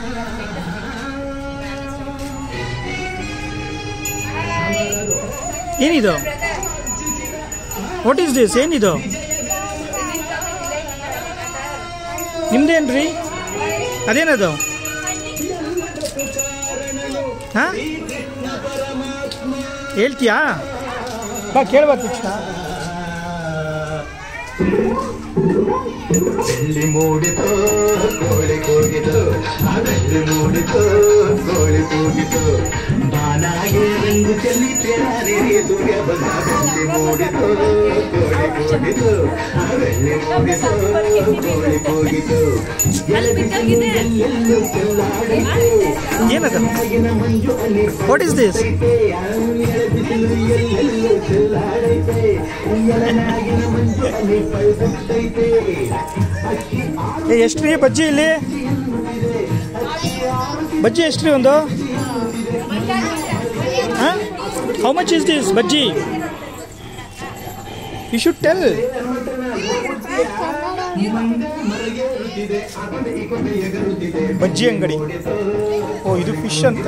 ಏನಿದು what is this ಏನಿದು ನಿಮ್ದೇನ್ರಿ ಅದೇನದು ಹಾ ಹೇಳ್ತೀಯಾ ಬಾ ಕೇಳ್ಬಾ ತಕ್ಷಣ ಬೆಳ್ಳಿ ಮೂಡಿತು ಕೋಳಿ ಕೂಗಿತು ಆ ಬೆಳ್ಳಿ ಮೂಡಿತು ಕೋಳಿ ಕೂಗಿತು ಬಾನಾಗೆ ರಂಗು ಚೆಲ್ಲಿ ತೆರಾರಿ ಸೂರ್ಯ ಬಂದ ಬೆಳ್ಳಿ ಮೂಡಿತು ಕೋಳಿ ಕೂಗಿತು ಆ ಬೆಳ್ಳಿ ಮೂಡಿತು ಕೋಳಿ ಕೂಗಿತು ಎಲೆಬಿಸಿಲು ಎಲ್ಲೆಲ್ಲೂ ಚೆಲ್ಲಾಡಿತು ಏನದು ಆಗಿನ ಮಂಜು ಅಲ್ಲಿ ವಾಟ್ ಈಸ್ ದಿಸ್ ಎಲೆಬಿಸಿಲು ಎಲ್ಲೆಲ್ಲೂ ಚೆಲ್ಲಾಡೈತೆ ಎಲನಾಗಿನ ಮಂಜು ಅಲ್ಲಿ ಪಳ್ದೈತೆ ಅಕ್ಕಿ ಏ ಎಷ್ಟು ರೀ ಬಜ್ಜಿ ಇಲ್ಲಿ ಬಜ್ಜಿ ಎಷ್ಟು ರೀ ಒಂದು ಹಾಂ how much is this bajji you should tell bajji ಅಂಗಡಿ ಓ ಇದು ಫಿಶ್ ಅಂತ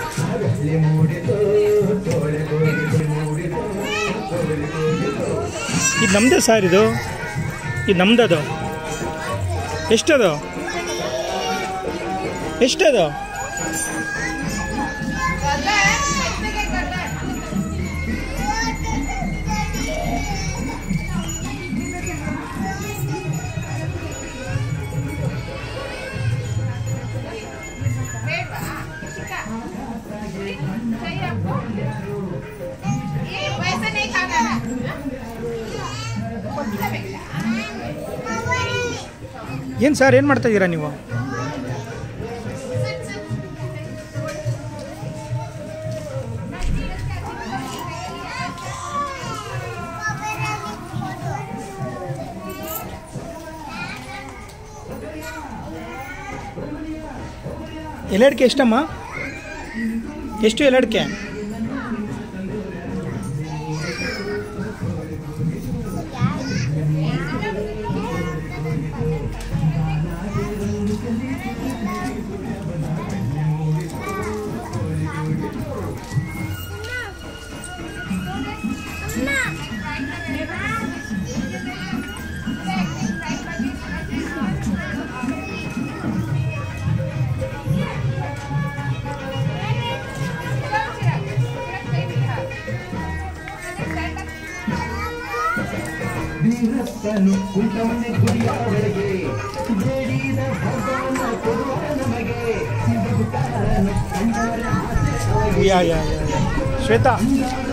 ಇದು ನಮ್ದೇ ಸರ್ ಇದು ಇದು ನಮ್ದದು ಎಷ್ಟದು ಎಷ್ಟದು वैसे नहीं खाना है ಏನು ಸರ್ ಏನು ಮಾಡ್ತಾ ಇದ್ದೀರಾ ನೀವು ಎಲೆಡ್ಕೆ ಎಷ್ಟಮ್ಮ ಎಷ್ಟು ಎಲೆಡ್ಕೆ ವೀರಪ್ಪನು ಕುಂಟವನೆ ಗುಡಿಯ ಒಳಗೆ ಬೇಡಿದ ಭಗವನ ಕೊಡುವ ನಮಗೆ ಸಿಂಧುಕಾರನು ಕಂಡವರ ಆಸೆ ಯಾ ಯಾ ಯಾ ಯಾ. ಶ್ವೇತಾ